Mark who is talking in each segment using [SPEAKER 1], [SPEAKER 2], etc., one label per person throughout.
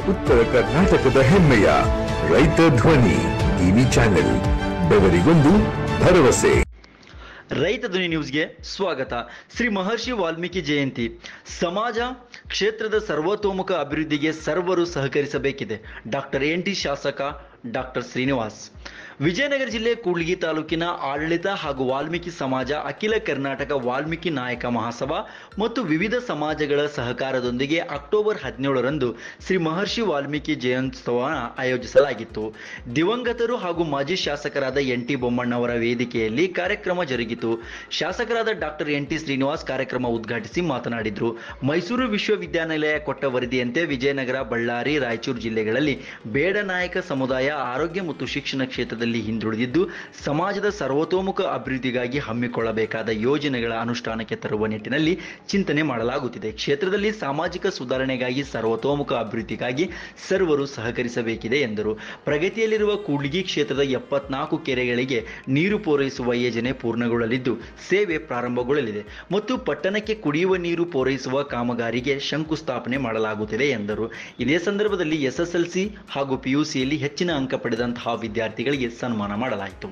[SPEAKER 1] ಉತ್ತರ ಕರ್ನಾಟಕದ ಹೆಮ್ಮೆಯ ರೈತ ಧ್ವನಿ ಟಿವಿ ಚಾನೆಲ್ ಬೆವರಿಗೊಂದು ಭರವಸೆ
[SPEAKER 2] ರೈತ ಧ್ವನಿ ನ್ಯೂಸ್ಗೆ ಸ್ವಾಗತ ಶ್ರೀ ಮಹರ್ಷಿ ವಾಲ್ಮೀಕಿ ಜಯಂತಿ ಸಮಾಜ ಕ್ಷೇತ್ರದ ಸರ್ವತೋಮುಖ ಅಭಿವೃದ್ಧಿಗೆ ಸರ್ವರು ಸಹಕರಿಸಬೇಕಿದೆ ಡಾಕ್ಟರ್ ಎನ್ ಟಿ ಶಾಸಕ ಡಾಕ್ಟರ್ ಶ್ರೀನಿವಾಸ್ ವಿಜಯನಗರ ಜಿಲ್ಲೆ ಕೂಡ್ಲಿಗಿ ತಾಲೂಕಿನ ಆಡಳಿತ ಹಾಗೂ ವಾಲ್ಮೀಕಿ ಸಮಾಜ ಅಖಿಲ ಕರ್ನಾಟಕ ವಾಲ್ಮೀಕಿ ನಾಯಕ ಮಹಾಸಭಾ ಮತ್ತು ವಿವಿಧ ಸಮಾಜಗಳ ಸಹಕಾರದೊಂದಿಗೆ ಅಕ್ಟೋಬರ್ ಹದಿನೇಳರಂದು ಶ್ರೀ ಮಹರ್ಷಿ ವಾಲ್ಮೀಕಿ ಜಯಂತ್ಯೋತ್ಸವ ಆಯೋಜಿಸಲಾಗಿತ್ತು ದಿವಂಗತರು ಹಾಗೂ ಮಾಜಿ ಶಾಸಕರಾದ ಎನ್ ಟಿ ಬೊಮ್ಮಣ್ಣವರ ವೇದಿಕೆಯಲ್ಲಿ ಕಾರ್ಯಕ್ರಮ ಜರುಗಿತು ಶಾಸಕರಾದ ಡಾಕ್ಟರ್ ಎನ್ ಟಿ ಶ್ರೀನಿವಾಸ್ ಕಾರ್ಯಕ್ರಮ ಉದ್ಘಾಟಿಸಿ ಮಾತನಾಡಿದರು ಮೈಸೂರು ವಿಶ್ವವಿದ್ಯಾನಿಲಯ ಕೊಟ್ಟ ವರದಿಯಂತೆ ವಿಜಯನಗರ ಬಳ್ಳಾರಿ ರಾಯಚೂರು ಜಿಲ್ಲೆಗಳಲ್ಲಿ ಬೇಡ ನಾಯಕ ಸಮುದಾಯ ಆರೋಗ್ಯ ಮತ್ತು ಶಿಕ್ಷಣ ಕ್ಷೇತ್ರದಲ್ಲಿ ಹಿಂದುಳಿದಿದ್ದು ಸಮಾಜದ ಸರ್ವತೋಮುಖ ಅಭಿವೃದ್ಧಿಗಾಗಿ ಹಮ್ಮಿಕೊಳ್ಳಬೇಕಾದ ಯೋಜನೆಗಳ ಅನುಷ್ಠಾನಕ್ಕೆ ತರುವ ನಿಟ್ಟಿನಲ್ಲಿ ಚಿಂತನೆ ಮಾಡಲಾಗುತ್ತಿದೆ ಕ್ಷೇತ್ರದಲ್ಲಿ ಸಾಮಾಜಿಕ ಸುಧಾರಣೆಗಾಗಿ ಸರ್ವತೋಮುಖ ಅಭಿವೃದ್ಧಿಗಾಗಿ ಸರ್ವರು ಸಹಕರಿಸಬೇಕಿದೆ ಎಂದರು ಪ್ರಗತಿಯಲ್ಲಿರುವ ಕೂಡ್ಲಿಗಿ ಕ್ಷೇತ್ರದ ಎಪ್ಪತ್ನಾಲ್ಕು ಕೆರೆಗಳಿಗೆ ನೀರು ಪೂರೈಸುವ ಯೋಜನೆ ಪೂರ್ಣಗೊಳ್ಳಲಿದ್ದು ಸೇವೆ ಪ್ರಾರಂಭಗೊಳ್ಳಲಿದೆ ಮತ್ತು ಪಟ್ಟಣಕ್ಕೆ ಕುಡಿಯುವ ನೀರು ಪೂರೈಸುವ ಕಾಮಗಾರಿಗೆ ಶಂಕುಸ್ಥಾಪನೆ ಮಾಡಲಾಗುತ್ತಿದೆ ಎಂದರು ಇದೇ ಸಂದರ್ಭದಲ್ಲಿ ಎಸ್ಎಸ್ಎಲ್ಸಿ ಹಾಗೂ ಪಿಯುಸಿಯಲ್ಲಿ ಹೆಚ್ಚಿನ ಅಂಕ ಪಡೆದಂತಹ ವಿದ್ಯಾರ್ಥಿಗಳಿಗೆ ಸನ್ಮಾನ ಮಾಡಲಾಯಿತು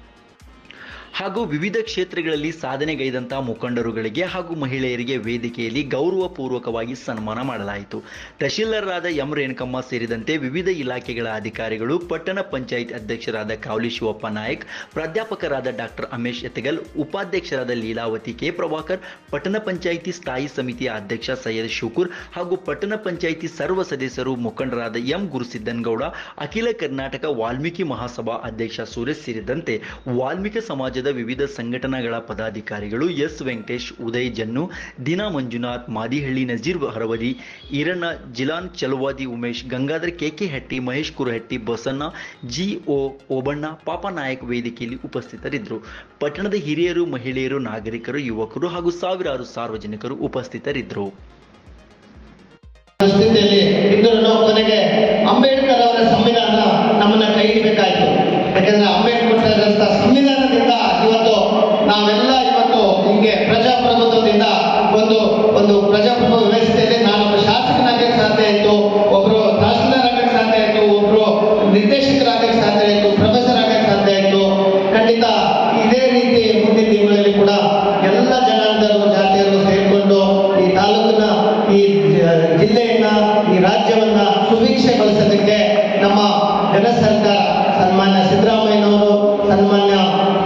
[SPEAKER 2] ಹಾಗೂ ವಿವಿಧ ಕ್ಷೇತ್ರಗಳಲ್ಲಿ ಸಾಧನೆಗೈದಂತಹ ಮುಖಂಡರುಗಳಿಗೆ ಹಾಗೂ ಮಹಿಳೆಯರಿಗೆ ವೇದಿಕೆಯಲ್ಲಿ ಗೌರವಪೂರ್ವಕವಾಗಿ ಸನ್ಮಾನ ಮಾಡಲಾಯಿತು ತಹಶೀಲ್ದಾರರಾದ ಎಂ ರೇಣುಕಮ್ಮ ಸೇರಿದಂತೆ ವಿವಿಧ ಇಲಾಖೆಗಳ ಅಧಿಕಾರಿಗಳು ಪಟ್ಟಣ ಪಂಚಾಯತ್ ಅಧ್ಯಕ್ಷರಾದ ಕಾವಲಿ ಶಿವಪ್ಪ ನಾಯಕ್ ಪ್ರಾಧ್ಯಾಪಕರಾದ ಡಾಕ್ಟರ್ ಅಮೇಶ್ ಎತ್ತಗಲ್ ಉಪಾಧ್ಯಕ್ಷರಾದ ಲೀಲಾವತಿ ಕೆ ಪ್ರಭಾಕರ್ ಪಟ್ಟಣ ಪಂಚಾಯಿತಿ ಸ್ಥಾಯಿ ಸಮಿತಿಯ ಅಧ್ಯಕ್ಷ ಸೈಯದ್ ಶುಕೂರ್ ಹಾಗೂ ಪಟ್ಟಣ ಪಂಚಾಯಿತಿ ಸರ್ವ ಸದಸ್ಯರು ಮುಖಂಡರಾದ ಎಂ ಗುರುಸಿದ್ದನಗೌಡ ಅಖಿಲ ಕರ್ನಾಟಕ ವಾಲ್ಮೀಕಿ ಮಹಾಸಭಾ ಅಧ್ಯಕ್ಷ ಸುರೇಶ್ ಸೇರಿದಂತೆ ವಾಲ್ಮೀಕಿ ಸಮಾಜದ ವಿವಿಧ ಸಂಘಟನೆಗಳ ಪದಾಧಿಕಾರಿಗಳು S Venkatesh Uday Jannu Dina Manjunath Madihalli Nazeer Haravali Iranna Jilan Chalavadi Umesh Gangadhar K K Hatti Mahesh Kurahatti Basanna G O Obanna Papa Nayak ವೇದಿಕೆಯಲ್ಲಿ ಉಪಸ್ಥಿತರಿದ್ದರು ಪಟ್ಟಣದ ಹಿರಿಯರು ಮಹಿಳೆಯರು ನಾಗರಿಕರು ಯುವಕರು ಹಾಗೂ ಸಾವಿರಾರು ಸಾರ್ವಜನಿಕರು ಉಪಸ್ಥಿತರಿದ್ದರು
[SPEAKER 3] ಸ್ಥಿತಿಯಲ್ಲಿ ಇದ್ದರೂ ಕೊನೆಗೆ ಅಂಬೇಡ್ಕರ್ ಅವರ ಸಂವಿಧಾನ ನಮ್ಮನ್ನ ಕೈ ಹಿಡಿಬೇಕಾಯ್ತು ಯಾಕಂದ್ರೆ ಅಂಬೇಡ್ಕರ್ ಅವರಂತ ಸಂವಿಧಾನದಿಂದ ಇವತ್ತು ನಾವೆಲ್ಲ ಇವತ್ತು ಹಿಂಗೆ ಪ್ರಜಾಪ್ರಭುತ್ವದಿಂದ ಒಂದು ಒಂದು ಪ್ರಜಾಪ್ರಭುತ್ವ ವ್ಯವಸ್ಥೆಯಲ್ಲಿ ನಾನೊಬ್ಬ ಶಾಸಕನಾಗಕ್ಕೆ ಸಾಧ್ಯ ಇತ್ತು ಒಬ್ರು ತಹಸೀಲ್ದಾರ್ ಆಗಕ್ಕೆ ಸಾಧ್ಯ ಇತ್ತು ಒಬ್ರು ನಿರ್ದೇಶಕರಾಗಕ್ಕೆ ಸಾಧ್ಯ ಇತ್ತು ಪ್ರೊಫೆಸರ್ ಆಗಕ್ಕೆ ಸಾಧ್ಯ ಇತ್ತು ಖಂಡಿತ ಇದೇ ರೀತಿ ಮುಂದಿನ ದಿನಗಳಲ್ಲಿ ಕೂಡ ಎಲ್ಲ ಜನಾಂಗದವರು ಜಾತಿಯರು ಸೇರಿಕೊಂಡು ಈ ತಾಲೂಕಿನ ಈ ಜ- ಜಿಲ್ಲೆಯನ್ನ ಈ ರಾಜ್ಯವನ್ನ ಸುಭಿಕ್ಷೆಗೊಳಿಸೋದಕ್ಕೆ ನಮ್ಮ ಜನ ಸರ್ಕಾರ ಸನ್ಮಾನ್ಯ ಸಿದ್ದರಾಮಯ್ಯನವರು ಸನ್ಮಾನ್ಯ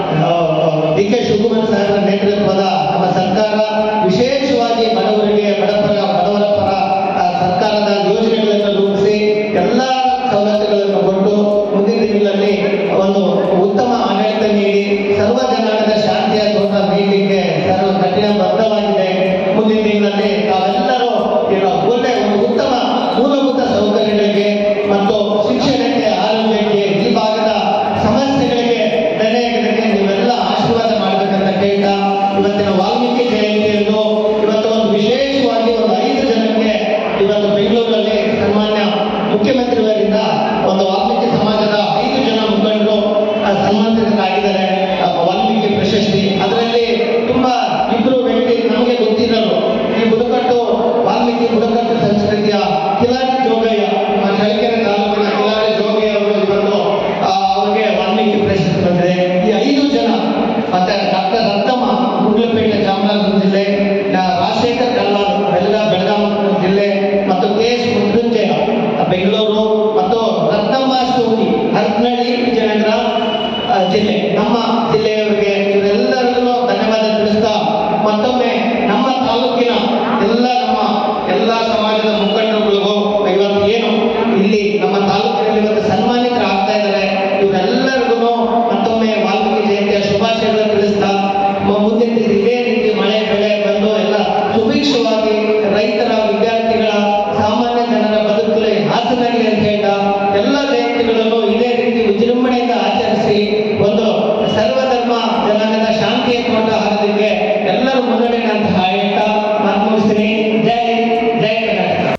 [SPEAKER 3] ಡಿ ಕೆ ಶಿವಕುಮಾರ್ ಸಾಹೇಬರ ನೇತೃತ್ವದ ನಮ್ಮ ಸರ್ಕಾರ ವಿಶೇಷವಾಗಿ ಬಡವರಿಗೆ ಬಡಪರ ಬಡವರ ಪರ ಆ, ಸರ್ಕಾರದ ಯೋಜನೆಗಳನ್ನು ರೂಪಿಸಿ ಎಲ್ಲ ಸವಲತ್ತುಗಳನ್ನು ಕೊಟ್ಟು ಮುಂದಿನ ದಿನಗಳಲ್ಲಿ ಒಂದು ಉತ್ತಮ ಆಡಳಿತ ನೀಡಿ ಸರ್ವ ಜನಾಂಗದ ಶಾಂತಿಯ ತೋಟ ನೀಡಲಿಕ್ಕೆ ಸರ್ವ ಕಠಿಣ ಬದ್ಧವಾಗಿದೆ ಮುಂದಿನ ದಿನಗಳಲ್ಲಿ ತಾವೆಲ್ಲರೂ ಈಗ ಒಳ್ಳೆ ಒಂದು ಉತ್ತಮ ಮೂಲಭೂತ ಸೌಕರ್ಯಗಳಿಗೆ ಮತ್ತು ಶಿಕ್ಷಣಕ್ಕೆ ಆರೋಗ್ಯಕ್ಕೆ ಈ ಭಾಗದ ಸಮಸ್ಯೆಗಳಿಗೆ ನೆಲೆಯಾಗಲಿಕ್ಕೆ ನೀವೆಲ್ಲ ಆಶೀರ್ವಾದ ಮಾಡಬೇಕಂತ ಕೇಳ್ತಾ ಇವತ್ತಿನ ವಾಲ್ಮೀಕಿ ಜಯಂತಿಯನ್ನು ಇವತ್ತು ಒಂದು ವಿಶೇಷವಾಗಿ ಒಂದು ಐದು ಜನಕ್ಕೆ ಇವತ್ತು ಬೆಂಗಳೂರಲ್ಲಿ ಸನ್ಮಾನ್ಯ ಮುಖ್ಯಮಂತ್ರಿಯವರಿಂದ ಒಂದು ವಾಲ್ಮೀಕಿ ಸಮಾಜದ ಐದು ಜನ ಮುಖಂಡರು ಆ, ಸನ್ಮಾನಿತರಾಗಿದ್ದಾರೆ ಆ, ವಾಲ್ಮೀಕಿ ಪ್ರಶಸ್ತಿ ಅದರಲ್ಲಿ ತುಂಬಾ ಇಬ್ರು ವ್ಯಕ್ತಿ ನಮಗೆ ಗೊತ್ತಿರೋರು ಈ ಬುಡಕಟ್ಟು ವಾಲ್ಮೀಕಿ ಬುಡಕಟ್ಟು ಸಂಸ್ಕೃತಿಯ ಕಿಲಾರಿ ಜೋಗಯ್ಯ ನಮ್ಮ ಚಳ್ಳಕೆರೆ ತಾಲೂಕಿನ ಕಿಲಾರಿ ಜೋಗಯ್ಯ ಅವರು ಇವತ್ತು ಆ, ಅವ್ರಿಗೆ ವಾಲ್ಮೀಕಿ ಪ್ರಶಸ್ತಿ ಬಂದಿದೆ ಈ ಐದು ಜನ ಮತ್ತೆ ಡಾಕ್ಟರ್ ರತ್ನಮ್ಮ ಗುಂಡ್ಲಪೇಟೆ ಚಾಮರಾಜನಗರ ಜಿಲ್ಲೆ ನಾ- ರಾಜಶೇಖರ್ ಕಲ್ಲಾಲ್ ಬೆಳಗ ಬೆಳಗಾವಿ ಜಿಲ್ಲೆ ಮತ್ತು ಕೆ ಎಸ್ ಮೃತ್ಯುಂಜಯ ಬೆಂಗಳೂರು ಮತ್ತು ರತ್ನಮ್ಮ ಸೂರಿ ಹರಪನಹಳ್ಳಿ ವಿಜಯನಗರ ಆ, ಜಿಲ್ಲೆ ನಮ್ಮ ಜಿಲ್ಲೆಯವರಿಗೆ ಇವರೆಲ್ಲರಿಗೂ ಧನ್ಯವಾದ ತಿಳಿಸ್ತಾ ಮತ್ತೊಮ್ಮೆ ನಮ್ಮ ತಾಲೂಕಿನ ಎಲ್ಲ ನಮ್ಮ ಎಲ್ಲ ಸಮಾಜದ ಮುಖಂಡರುಗಳಿಗೂ ಇವತ್ತು ಏನು ಇಲ್ಲಿ ನಮ್ಮ ತಾಲೂಕಿನಲ್ಲಿ ಇವತ್ತು ಸನ್ಮಾನಿತರಾಗ್ತಾ ಇದ್ದಾರೆ ಇವರೆಲ್ಲರಿಗೂ ಮತ್ತೊಮ್ಮೆ ವಾಲ್ಮೀಕಿ ಜಯಂತಿಯ ಶುಭಾಶಯಗಳನ್ನು ತಿಳಿಸ್ತಾ ಮ- ಮುಂದಿನ ದಿನ ಇದೇ ರೀತಿ ಮಳೆ ಬೆಳೆ ಬಂದು ಎಲ್ಲ ಸುಭಿಕ್ಷವಾಗಿ ರೈತರ ವಿದ್ಯಾರ್ಥಿಗಳ ಸಾಮಾನ್ಯ ಜನರ ಬದುಕಲ್ಲಿ ಹಾಸನಾಗಲಿ ಅಂತ ಹೇಳ್ತಾ ಎಲ್ಲ ಜಯಂತಿಗಳನ್ನು ಇದೇ ರೀತಿ ವಿಜೃಂಭಣೆಯಿಂದ ಆಚರಿಸಿ ಒಂದು ಸರ್ವಧರ್ಮ ಜನಾಂಗದ ಶಾಂತಿಯ ತೋಟ ಹರಿದಕ್ಕೆ ಎಲ್ಲರೂ ಮುನ್ನಡೆ ಅಂತ ಹೇಳ್ತಾ ಮಾತು ಮುಗಿಸ್ತೀನಿ ಜೈ ಜೈ ಕರ್ನಾಟಕ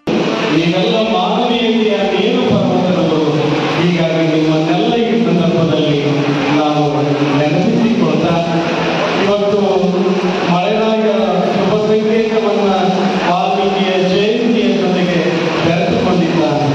[SPEAKER 4] ನೀವೆಲ್ಲ ಮಾನವೀಯತೆಯ ಏನು ಪರ್ವತಗಳು ಹೀಗಾಗಿ ನಿಮ್ಮನ್ನೆಲ್ಲ ಈ ಸಂದರ್ಭದಲ್ಲಿ ನಾವು ನೆನಪಿಸಿಕೊಳ್ತಾ ಇವತ್ತು ಮಳೆರಾಯ ಶುಭ ಸಂಕೇತವನ್ನ ವಾಲ್ಮೀಕಿಯ ಜಯಂತಿಯ ಜೊತೆಗೆ ಬೆರೆತುಕೊಂಡಿದ್ದಾನೆ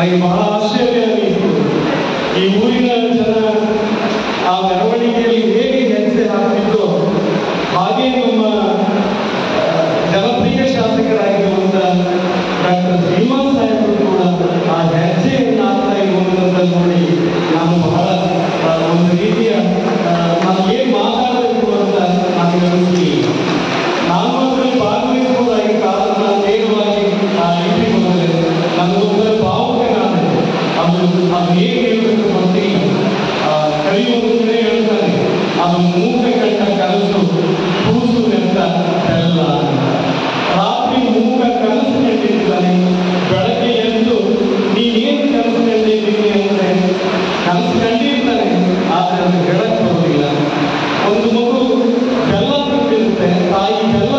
[SPEAKER 4] ನನಗೆ ಬಹಳ ಆಶ್ಚರ್ಯ ಅನಿಸಿತು ಈ ಊರಿನ ಜನ ಆ ಮೆರವಣಿಗೆಯಲ್ಲಿ ಹೇಗೆ ಹೆಜ್ಜೆ ಹಾಕಿದ್ದು ಹಾಗೆ ನಮ್ಮ ಆ, ಜನಪ್ರಿಯ ಶಾಸಕರಾಗಿರುವಂತ ಡಾಕ್ಟರ್ ಶ್ರೀನಿವಾಸ್ ಸಾಹೇಬರು ಕೂಡ ಆ ಹೆಜ್ಜೆಯನ್ನು ಹಾಕ್ತಾ ಇರುವಂಥದ್ದನ್ನು ನೋಡಿ ನಾನು ಬಹಳ ಆ, ಒಂದು ರೀತಿಯ ಆ, ನಾನು ಏನ್ ಮಾತಾಡಬೇಕು ಅಂತ ನನಗೆ ಅನಿಸಲಿಲ್ಲ ನಾನು ಅದರಲ್ಲಿ ಭಾಗವಹಿಸುವುದಾಗಿ ಕಾರಣ ನೇರವಾಗಿ ಆ ಇಂಟ್ರಿ ಬಂದರೆ ನನಗೊಂಥರ ಭಾವುಕನಾದೆ ಅದು ಅದು ಹೇಗೆ ಹೇಳಬೇಕು ಗೊತ್ತಿಲ್ಲ ಆ, ಕವಿಯೊಂದು ಕಡೆ ಹೇಳ್ತಾನೆ ಅದು ಮೂಕ ಕಂಡ ಕನಸು ಕೂಸು ಅಂತ ಎಲ್ಲ ರಾತ್ರಿ ಮೂಕ ಕನಸು ಕಂಡಿರ್ತಾನೆ ಬೆಳಗ್ಗೆ ಎದ್ದು ನೀನೇನು ಕನಸು ಕಂಡಿದ್ದೀನಿ ಅಂದ್ರೆ ಕನಸು ಕಂಡಿರ್ತಾನೆ ಆದರೆ ಅದು ಹೇಳಕ್ ಬರೋದಿಲ್ಲ ಒಂದು ಮಗು ಬೆಲ್ಲ ತಿಂದಿರುತ್ತೆ ತಾಯಿ ಬೆಲ್ಲ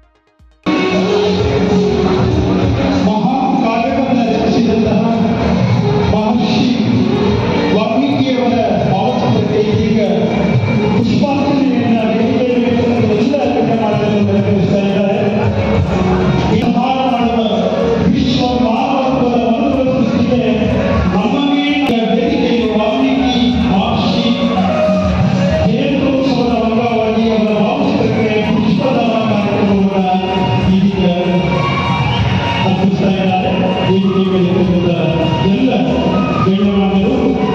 [SPEAKER 5] ಮಹಾನ್ ಕಾವ್ಯವನ್ನು ರಚಿಸಿದಂತಹ ಮಹರ್ಷಿ ವಾಲ್ಮೀಕಿಯವರ ಭಾವಚಿತ್ರಕ್ಕೆ ಇದೀಗ ಪುಷ್ಪಾರ್ಚನೆಯನ್ನ ವೇದಿಕೆಯಲ್ಲಿ ಎಲ್ಲ ಗಣ್ಯಮಾನ್ಯರು ನೆರವೇರಿಸ್ತಾ ಇದ್ದಾರೆ ಈ ಸಂಹಾರ ಮಾಡುವ ವಿಶ್ವ ಮಾನವತ್ವದ ಮನುಗಳ ಸೃಷ್ಟಿಗೆ ನಮಗೆ ವೇದಿಕೆಯಲ್ಲಿ ವಾಲ್ಮೀಕಿ ಮಹರ್ಷಿ ಜಯಂತ್ಯೋತ್ಸವದ ಅಂಗವಾಗಿ ಅವರ ಭಾವಚಿತ್ರಕ್ಕೆ ಪುಷ್ಪದಾನ ಕಾರ್ಯಕ್ರಮವನ್ನು ಇದೀಗ ಅರ್ಪಿಸ್ತಾ ಇದ್ದಾರೆ ವೇದಿಕೆ ಮೇಲೆ ಬಂದಿದ್ದ ಎಲ್ಲ ಗಣ್ಯಮಾನ್ಯರು